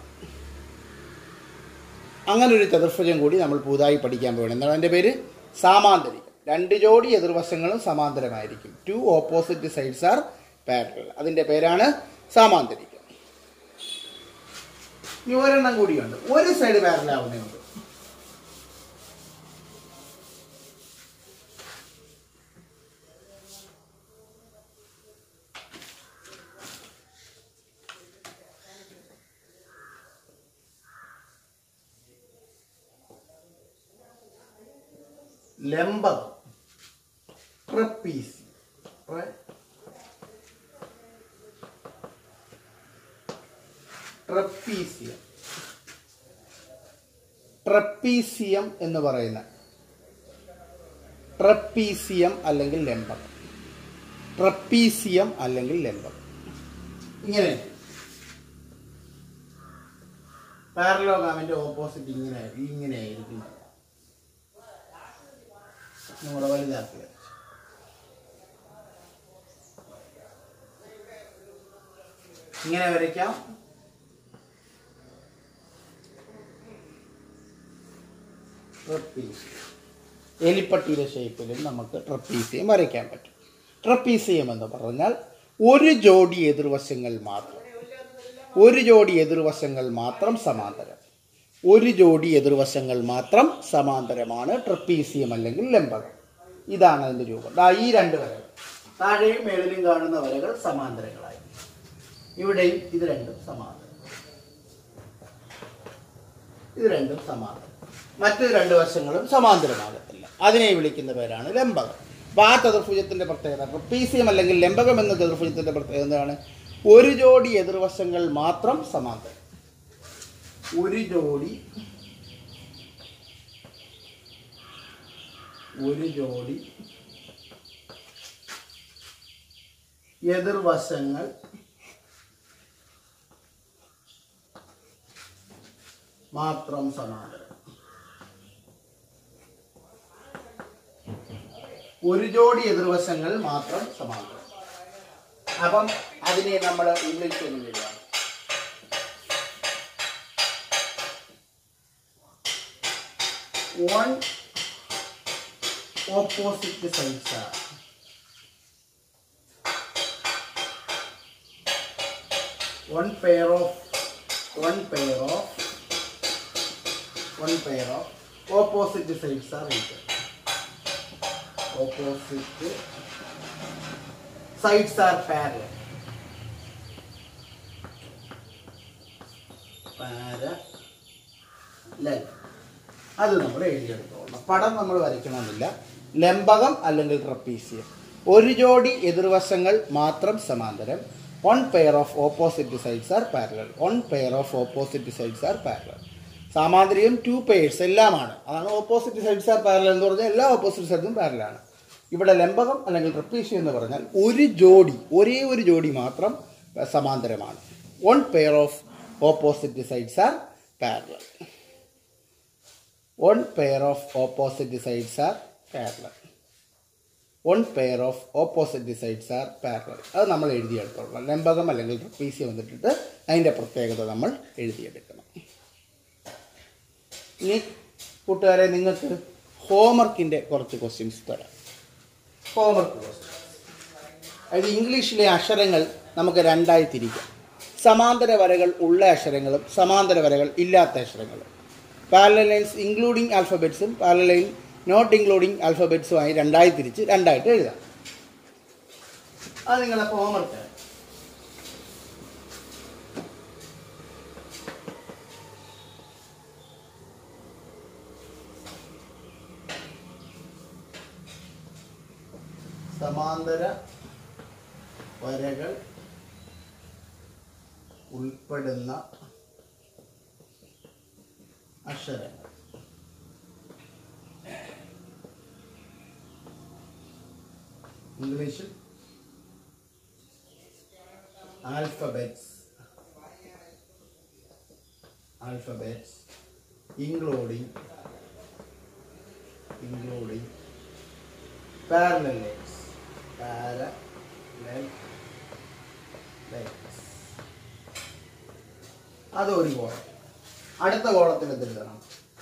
അങ്ങനെ ഒരു ചതുർഭുജം കൂടി നമ്മൾ പുതുതായി പഠിക്കാൻ പോവുകയാണ് എന്താണ് അതിൻ്റെ പേര് സാമാന്തരികം രണ്ട് ജോഡി എതിർവശങ്ങളും സമാന്തരമായിരിക്കും two opposite sides are parallel അതിൻ്റെ പേരാണ് സാമാന്തരികം ഇനി ഒരെണ്ണം കൂടിയുണ്ട് ഒരു സൈഡ് പാരലാവുന്നുണ്ട് ലംബം ട്രപ്പീസ് ട്രപ്പീസിയം ട്രപ്പീസിയം എന്ന് പറയുന്ന ട്രപ്പീസിയം അല്ലെങ്കിൽ ലംബം ട്രപ്പീസിയം അല്ലെങ്കിൽ ലംബം ഇങ്ങനെ പാരലോഗാമിന്റെ ഓപ്പോസിറ്റ് ഇങ്ങനെ ഇങ്ങനെയായിരിക്കും നമ്മുടെ വലുതാക്കുക ഇങ്ങനെ വരയ്ക്കാം ട്രപ്പീസിയം എലിപ്പട്ടിയുടെ ഷേപ്പിലും നമുക്ക് ട്രപ്പീസിയം വരയ്ക്കാൻ പറ്റും ട്രപ്പീസിയം എന്ന് പറഞ്ഞാൽ ഒരു ജോഡി എതിർവശങ്ങൾ മാത്രം ഒരു ജോഡി എതിർവശങ്ങൾ മാത്രം സമാന്തരം ഒരു ജോഡി എതിർവശങ്ങൾ മാത്രം സമാന്തരമാണ് ട്രപ്പീസിയം അല്ലെങ്കിൽ ലംബകം ഇതാണ് അതിൻ്റെ രൂപം ദാ ഈ രണ്ട് വരകൾ താഴെയും മേളിലും കാണുന്ന വരകൾ സമാന്തരങ്ങളായി ഇവിടെയും ഇത് രണ്ടും സമാന്തരം ഇത് രണ്ടും സമാന്തരം മറ്റു രണ്ട് വശങ്ങളും സമാന്തരമാകത്തില്ല അതിനെ വിളിക്കുന്ന പേരാണ് ലംബകം അപ്പോൾ ആ ചതുർഭുജത്തിന്റെ പ്രത്യേകത ട്രപ്പീസിയം അല്ലെങ്കിൽ ലംബകം എന്ന ചതുർഭുജത്തിന്റെ പ്രത്യേകത എന്താണ് ഒരു ജോഡി എതിർവശങ്ങൾ മാത്രം സമാന്തരം ഒരു ജോഡി ഒരു ജോഡി എതിർവശങ്ങൾ മാത്രം സമാന്തരം ഒരു ജോഡി എതിർവശങ്ങൾ മാത്രം സമാന്തരം അപ്പം അതിനെ നമ്മൾ ഇംഗ്ലീഷ് എന്ന് എഴുതാം one opposite sides are one pair of one pair of one pair of opposite sides are equal opposite sides are parallel parallel അത് നമ്മൾ എഴുതിയെടുത്തോളണം പടം നമ്മൾ വരയ്ക്കണമെന്നില്ല ലംബകം അല്ലെങ്കിൽ ട്രപ്പീസിയം ഒരു ജോഡി എതിർവശങ്ങൾ മാത്രം സമാന്തരം one pair of opposite sides are parallel one pair of opposite sides are parallel സാമാന്തരികം ടു പെയർസ് എല്ലാമാണ് അതാണ് ഓപ്പോസിറ്റ് സൈഡ്സ് ആർ പാരലൽ എന്ന് പറഞ്ഞാൽ എല്ലാ ഓപ്പോസിറ്റ് സൈഡും പാരലാണ് ഇവിടെ ലംബകം അല്ലെങ്കിൽ ട്രപ്പീസിയം എന്ന് പറഞ്ഞാൽ ഒരു ജോഡി ഒരേ ഒരു ജോഡി മാത്രം സമാന്തരമാണ് one pair of opposite sides are parallel one pair of opposite sides are parallel one pair of opposite sides are parallel അത് നമ്മൾ എഴുതിയെടുത്തോളാം ലംബകം അല്ലെങ്കിൽ ട്രപ്പീസി വന്നിട്ടിട്ട് അതിൻ്റെ പ്രത്യേകത നമ്മൾ എഴുതിയെടുക്കണം ഇനി കൂട്ടുകാരെ നിങ്ങൾക്ക് ഹോംവർക്കിൻ്റെ കുറച്ച് ക്വസ്റ്റ്യൻസ് തരാം ഹോംവർക്ക് ക്വസ്റ്റ്യൻ അതായത് ഇംഗ്ലീഷിലെ അക്ഷരങ്ങൾ നമുക്ക് രണ്ടായി തിരിക്കാം സമാന്തര വരകൾ ഉള്ള അക്ഷരങ്ങളും സമാന്തര വരകൾ ഇല്ലാത്ത അക്ഷരങ്ങളും പാരലൽ ലൈൻസ് ഇൻക്ലൂഡിങ് ആൽഫബറ്റ്സും പാരലൽ ലൈൻ നോട്ട് ഇൻക്ലൂഡിങ് ആൽഫബറ്റ്സുമായി രണ്ടായി തിരിച്ച് രണ്ടായിട്ട് എഴുതാം അത് നിങ്ങളെ ഹോംവർക്ക് സമാന്തര വരകൾ ഉൾപ്പെടുന്ന അക്ഷരങ്ങൾ ഇംഗ്ലീഷിൽ alphabets alphabets including including parallel lines parallel lines അത് ഒരു കോളം അടുത്ത കോളത്തിൽ എന്തെഴുതണം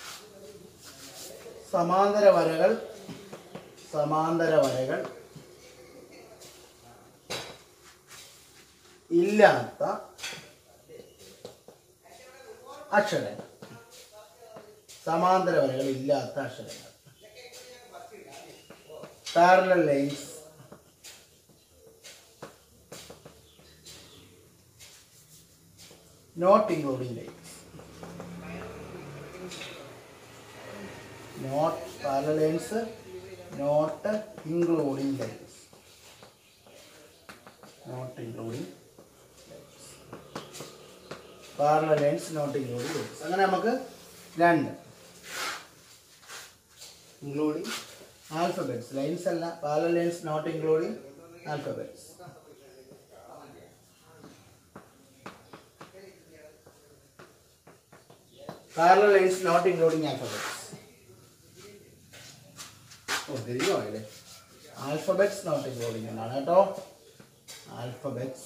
സമാന്തര വരകൾ സമാന്തര വരകൾ ഇല്ലാത്ത അക്ഷരങ്ങൾ സമാന്തര വരകൾ ഇല്ലാത്ത അക്ഷരങ്ങൾ parallel lines not including lines not parallel lines not including lines not including lines parallel lines not including lines അങ്ങനെ നമുക്ക് രണ്ട് ഇൻക്ലൂഡിങ് ആൽഫബറ്റ്സ് ലൈൻസ് അല്ല parallel lines not including alphabets parallel lines not including alphabets ഓ തിരികെ പോയല്ലേ alphabets not including എന്നാണ് കേട്ടോ alphabets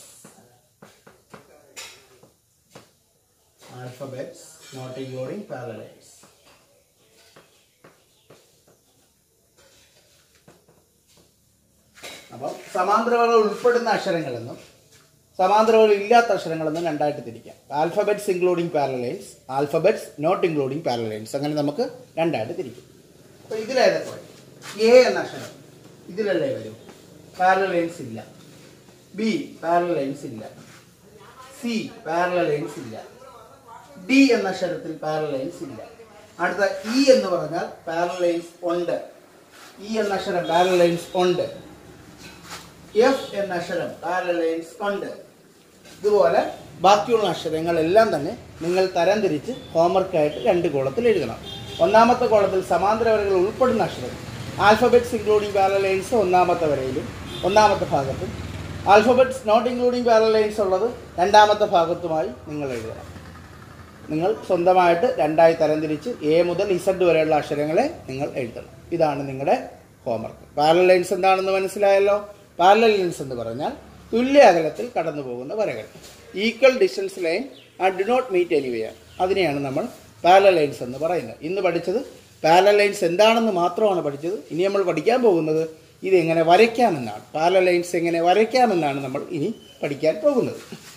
alphabets not including parallel lines അപ്പം സമാന്തരവകൾ ഉൾപ്പെടുന്ന അക്ഷരങ്ങളെന്നും സമാന്തരവകൾ ഇല്ലാത്ത അക്ഷരങ്ങളെന്നും രണ്ടായിട്ട് തിരിക്കാം alphabets including parallel lines alphabets not including parallel lines അങ്ങനെ നമുക്ക് രണ്ടായിട്ട് തിരിക്കും അപ്പോൾ ഇതിലേതൊക്കെ വരും എ എന്ന അക്ഷരം ഇതിലല്ലേ വരും പാരലൈൻസ് ഇല്ല ബി പാരലൈൻസ് ഇല്ല സി പാരലൈൻസ് ഇല്ല ഡി എന്ന അക്ഷരത്തിൽ പാരലൈൻസ് ഇല്ല അടുത്ത ഇ എന്ന് പറഞ്ഞാൽ പാരലൈൻസ് ഉണ്ട് ഇ എന്ന അക്ഷരം പാരലൈൻസ് ഉണ്ട് എഫ് എന്ന അക്ഷരം പാരലൈൻസ് ഉണ്ട് ഇതുപോലെ ബാക്കിയുള്ള അക്ഷരങ്ങളെല്ലാം തന്നെ നിങ്ങൾ തരംതിരിച്ച് ഹോംവർക്കായിട്ട് രണ്ട് കോളത്തിൽ എഴുതണം ഒന്നാമത്തെ കോളത്തിൽ സമാന്തര വരകൾ ഉൾപ്പെടുന്ന അക്ഷരം ആൽഫബറ്റ്സ് ഇൻക്ലൂഡിംഗ് പാരലൈൻസ് ഒന്നാമത്തെ വരയിലും ഒന്നാമത്തെ ഭാഗത്തും ആൽഫബറ്റ്സ് നോട്ട് ഇൻക്ലൂഡിംഗ് പാരലൈൻസ് ഉള്ളത് രണ്ടാമത്തെ ഭാഗത്തുമായി നിങ്ങൾ എഴുതണം നിങ്ങൾ സ്വന്തമായിട്ട് രണ്ടായി തരംതിരിച്ച് എ മുതൽ ഇസഡ് വരെയുള്ള അക്ഷരങ്ങളെ നിങ്ങൾ എഴുതണം ഇതാണ് നിങ്ങളുടെ ഹോംവർക്ക് പാരലൽ ലൈൻസ് എന്താണെന്ന് മനസ്സിലായല്ലോ പാരലൽ ലൈൻസ് എന്ന് പറഞ്ഞാൽ തുല്യ അകലത്തിൽ കടന്നു പോകുന്ന വരകൾ equal distance line and do not meet anywhere അതിനെയാണ് നമ്മൾ പാരലൽ ലൈൻസ് എന്ന് പറയുന്നത് ഇന്ന് പഠിച്ചത് പാരലൽ ലൈൻസ് എന്താണെന്ന് മാത്രമാണ് പഠിച്ചത് ഇനി നമ്മൾ പഠിക്കാൻ പോകുന്നത് ഇത് എങ്ങനെ വരയ്ക്കാമെന്നാണ് പാരലൽ ലൈൻസ് എങ്ങനെ വരയ്ക്കാമെന്നാണ് നമ്മൾ ഇനി പഠിക്കാൻ പോകുന്നത്